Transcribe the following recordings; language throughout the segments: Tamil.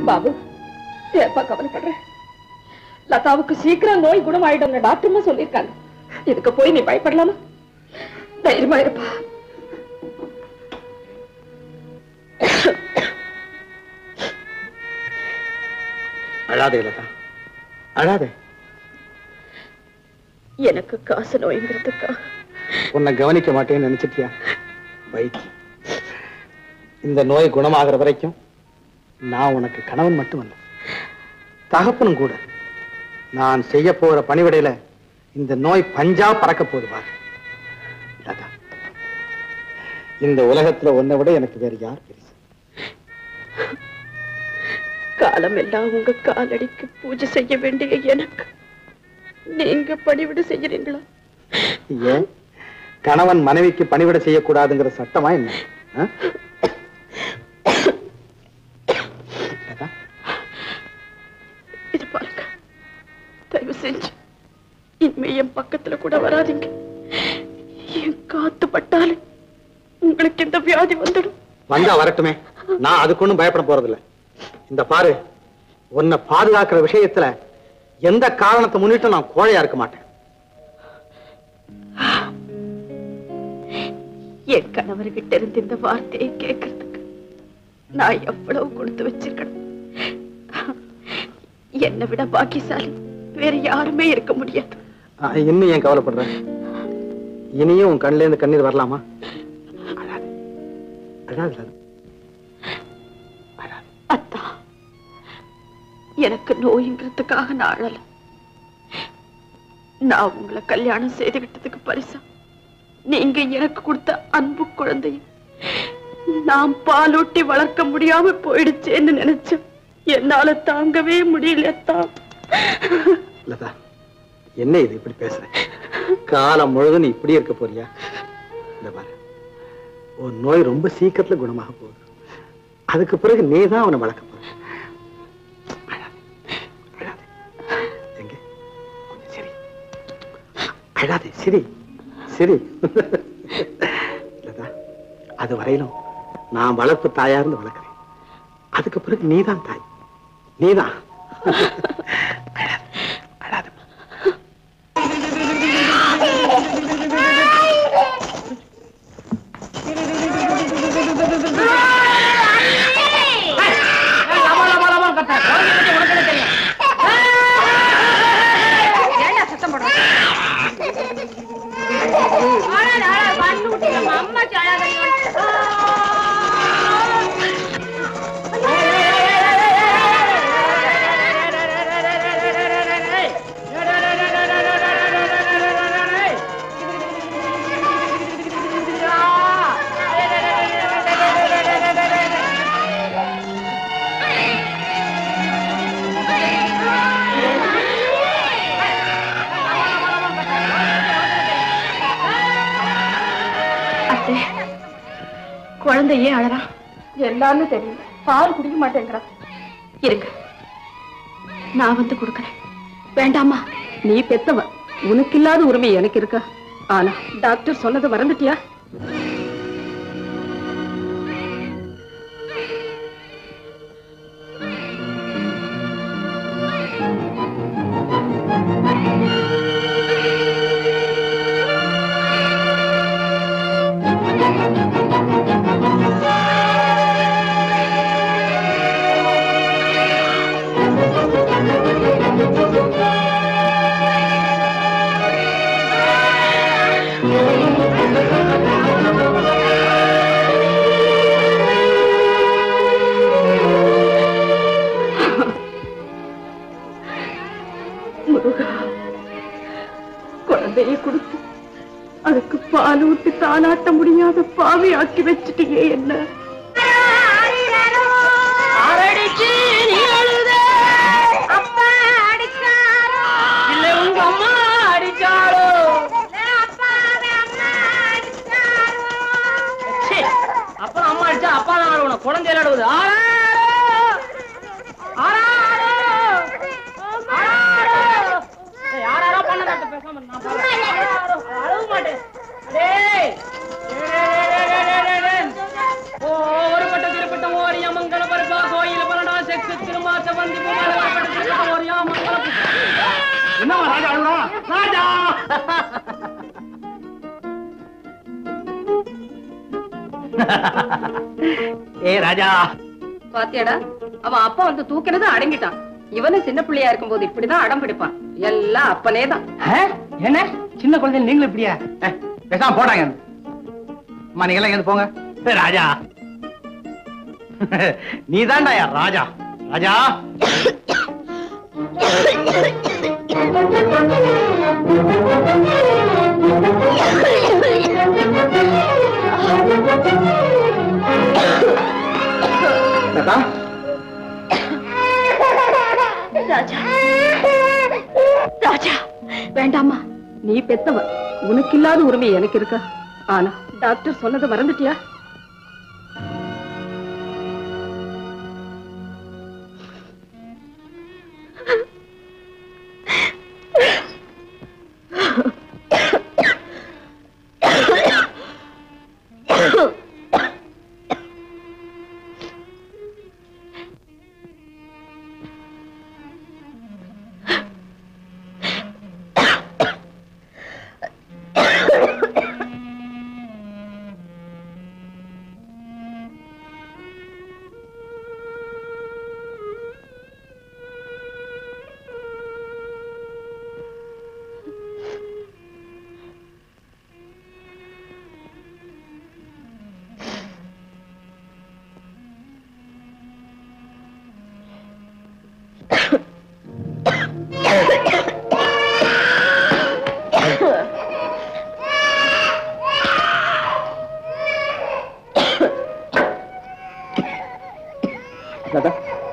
பாபு ஏப்பா கவலைப்படுற லதாவுக்கு சீக்கிரம் நோய் குணமாயிடும் டாக்டர்மா சொல்லியிருக்காங்க இதுக்கு போய் நீ பயப்படலாமா தைரியமா இருப்பா அழாதே லதா அழாதே எனக்கு காசு நோய்ங்கிறதுக்கா உன்னை கவனிக்க மாட்டேன்னு நினைச்சிட்டியா வைத்தியம் இந்த நோய் குணமாகிற வரைக்கும் நான் உனக்கு கணவன் மட்டும் அல்ல தகப்பனும் கூட நான் செய்ய போற பணிவிடையில இந்த நோய் பஞ்சா பறக்க போகுது பாரு லதா, இந்த உலகத்துல உன்னை விட எனக்கு வேற யார் பெருசு காலம் எல்லாம் உங்க காலடிக்கு பூஜை செய்ய வேண்டிய எனக்கு நீங்க பணிவிட செய்யறீங்களா ஏன் கணவன் மனைவிக்கு பணிவிட செய்யக்கூடாதுங்கிற சட்டமா என்ன ஆ? லதா, இது பாருங்க தயவு செஞ்சு இனிமே என் பக்கத்துல கூட வராதீங்க என் காத்து பட்டாலே உங்களுக்கு இந்த வியாதி வந்துடும் வந்தா வரட்டுமே நான் அதுக்கு ஒண்ணும் பயப்பட போறதில்ல இந்த பாரு உன்னை பாதுகாக்கிற விஷயத்துல எந்த காரணத்தை முன்னிட்டு நான் கோழையா இருக்க மாட்டேன் என் கணவர்கிட்ட இருந்து இந்த வார்த்தையை கேட்கறதுக்கு நான் எவ்வளவு கொடுத்து வச்சிருக்கணும் என்னை விட பாக்கியசாலி வேற யாருமே இருக்க முடியாது ஆ, இன்னும் ஏன் கவலைப்படுற இனியும் உன் கண்ணுல இருந்து கண்ணீர் வரலாமா அழாதே. அழாதே, லதா. அழாதே. அத்தா எனக்கு நோய்ங்கிறதுக்காக நான் அழல நான் உங்களை கல்யாணம் செய்துகிட்டதுக்கு பரிசா நீங்க எனக்கு கொடுத்த அன்பு குழந்தைய நான் பாலூட்டி வளர்க்க முடியாம போயிடுச்சேன்னு நினைச்சேன் என்னால தாங்கவே முடியல அத்தா லதா என்ன இது இப்படி பேசுற காலம் முழுதும் நீ இப்படி இருக்க போறியா இந்த பாரு உன் நோய் ரொம்ப சீக்கிரத்துல குணமாக போகுது அதுக்கு பிறகு நீ தான் அவனை வளர்க்க போற அழாதே. அழாதே. எங்க கொஞ்சம் சிரி அழாதே சிரி சிரி லதா அது வரையிலும் நான் வளர்ப்பு தாயா இருந்து வளர்க்கிறேன் அதுக்கு பிறகு நீதான் தாய் நீதான் அழாதே அத்தை குழந்தை ஏன் அழறா எல்லாரும் தெரியும் பால் குடிக்க மாட்டேங்கிறா இருங்க நான் வந்து கொடுக்கறேன் வேண்டாமா நீ பெத்தவ உனக்கு இல்லாத உரிமை எனக்கு இருக்கா ஆனா டாக்டர் சொன்னதை மறந்துட்டியா முருகா குழந்தையை கொடுத்து அதுக்கு பால் ஊட்டி தாளாட்ட முடியாத பாவி ஆக்கி வச்சுட்டீங்க என்ன இல்ல உங்க அம்மா அடிச்சாரோ ச்சே, அப்புறம் அம்மா அடிச்சா அப்பா தான் ஆடுவணும் குழந்தை விளையாடுவது யாரோ பண்ணதா பேசாம நான் பாக்குறேன். ஆராரோ, அழவு மாட்டேன் டேய், டேய், டேய், டேய், டேய், டேய், டேய். ஓ என்னவா ராஜா அழுகுறான் ராஜா ஏ ராஜா பாத்தியாடா அவன் அப்பா வந்து தூக்கினது அடங்கிட்டான் இவனும் சின்ன பிள்ளையா இருக்கும்போது இப்படிதான் அடம் பிடிப்பான் எல்லாம் அப்பனே தான் ஆ? என்ன சின்ன குழந்தை நீங்களும் இப்படியா ஏ, பேசாம போட்டாங்க அம்மா நீங்க எல்லாம் இங்க போங்க ஏ, ராஜா நீதான்டா யார் ராஜா ராஜா தாத்தா ராஜா ராஜா வேண்டாமா நீ பெத்தவ உனக்கு இல்லாத உரிமை எனக்கு இருக்கா ஆனா டாக்டர் சொன்னதை மறந்துட்டியா தாத்தா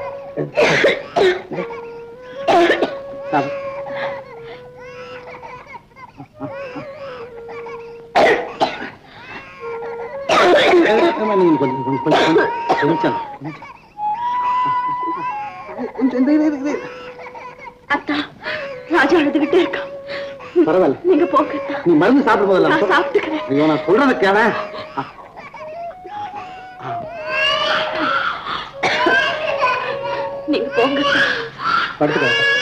தாத்தா ஏம்மா, நீங்க கொஞ்சம் கொஞ்சம் கொஞ்சம் கொஞ்சம் கொஞ்சம் இந்த இது, இது, இது. அத்தா ராஜா அழுதுகிட்டே இருக்கான் பரவாயில்ல நீங்க போங்க அத்தா. நீ மருந்து சாப்பிடும் போதெல்லாம் நான் சாப்பிட்டுக்கிறேன் ஐயோ நான் சொல்றத கேள நீங்க போங்க அத்தா. படுத்துக்க